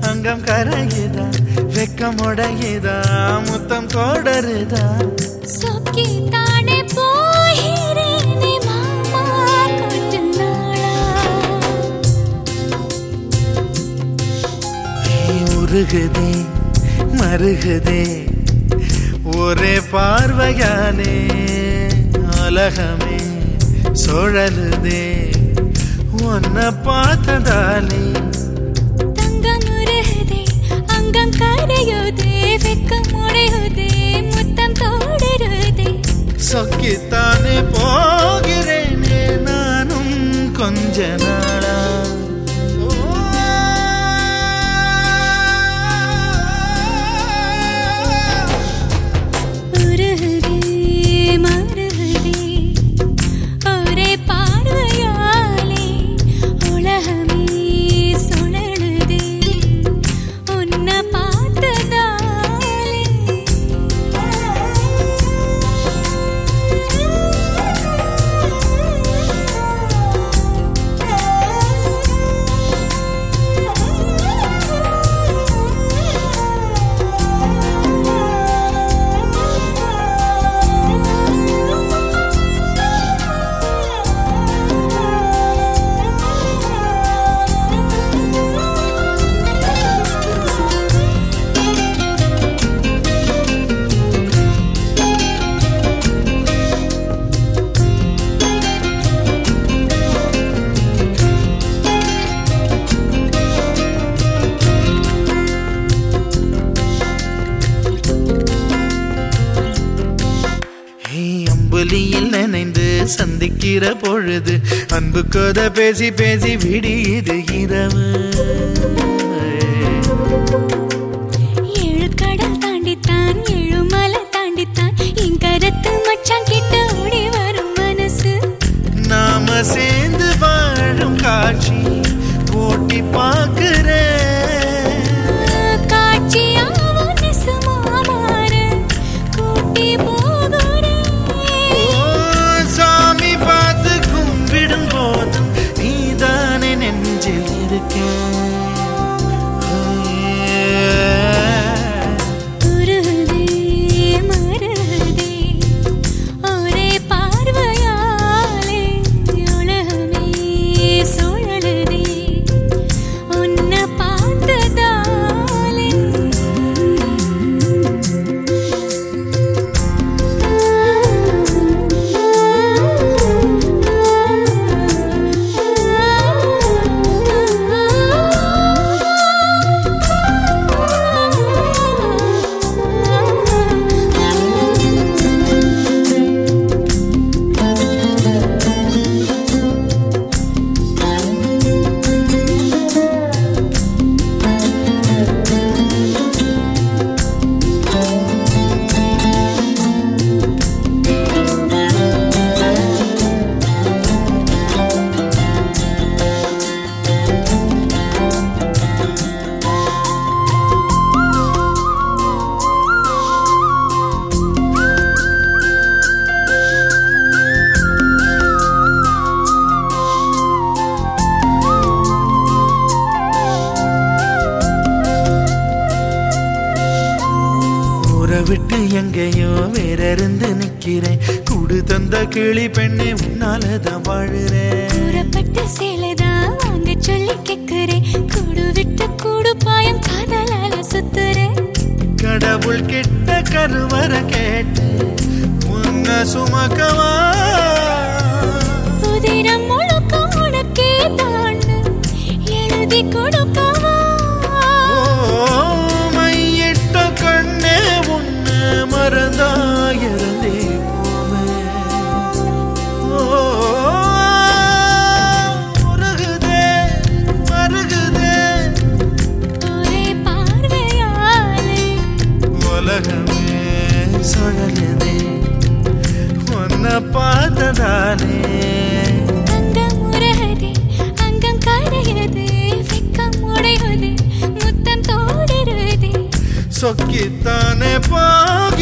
அங்கம் கரையுதா வெக்கம் உடையுதா முத்தம் தொடருதா சொக்கி தானே போகிறேனே மாமா கொஞ்ச நாளா நீ உருகுதே மருகுதே ஒரே பார்வையானே உலகமே சுழலுதே உன்னை பார்த்ததாலே தங்கம் உருகுதே அங்கம் கரையுதே வெக்கம் உடையுதே முத்தம் தோடுருதே சொக்கித்தானே போகிறேனே நானும் கொஞ்ச நாளா உருகுதே மருகுதே ஒரே பார்வையாலே உலகமே சுழலுதே உன்னை பார்த்ததாலே ஹே, அம்புலியில் நினைந்து சந்திக்கிற பொழுது அன்பு கதை பேசி பேசி விடியுது இரவு ஏழு கடல் தாண்டித்தான் ஏழு மலை தாண்டித்தான் என் கருத்து மச்சான் கிட்ட ஓடி வரும் மனசு நாம சேர்ந்து வாழும் காட்சி போட்டி பார்க்கிறேன் காட்சியாவும் நெசமா மாற கூட்டி போகிறேன் ஓ, சாமி பார்த்து கும்பிடும் போதும் நீதானே நெஞ்சில் இருக்கேன் உருகுதே மருகுதே ஒரே பார்வையாலே உலகமே சுழலுதே உன்னை பார்த்ததாலே ஊரை விட்டு எங்கேயோ வேற இருந்து நிக்கிறேன் கூடு தந்த கிளி பெண்ணே உன்னாலதான் வாழுறேன் கூறப்பட்ட சேலைதான் வாங்க சொல்லி கேக்குறேன் கூடு விட்டு கூடு பாயம் காதலால சுத்துறேன் கடவுள் கிட்ட கருவற கேட்டு உன்ன சுமக்கவா புதினம் முழுக்க உனக்கே தாண்டு எழுதி கொடுக்கவா ஓ, மையிட்ட கண்ணே உன்ன மறந்தாயிருந்தே போவேன் ஓ, உருகுதே, மருகுதே, ஒரே பார்வையாலே உலகமே சுழலுதே உன்னை பார்த்ததாலே அங்கம் உருகுதே அங்கம் கரையுதே வெக்கம் உடையுதே முத்தம் தோடுருதே சொக்கித்தானே பார்க்க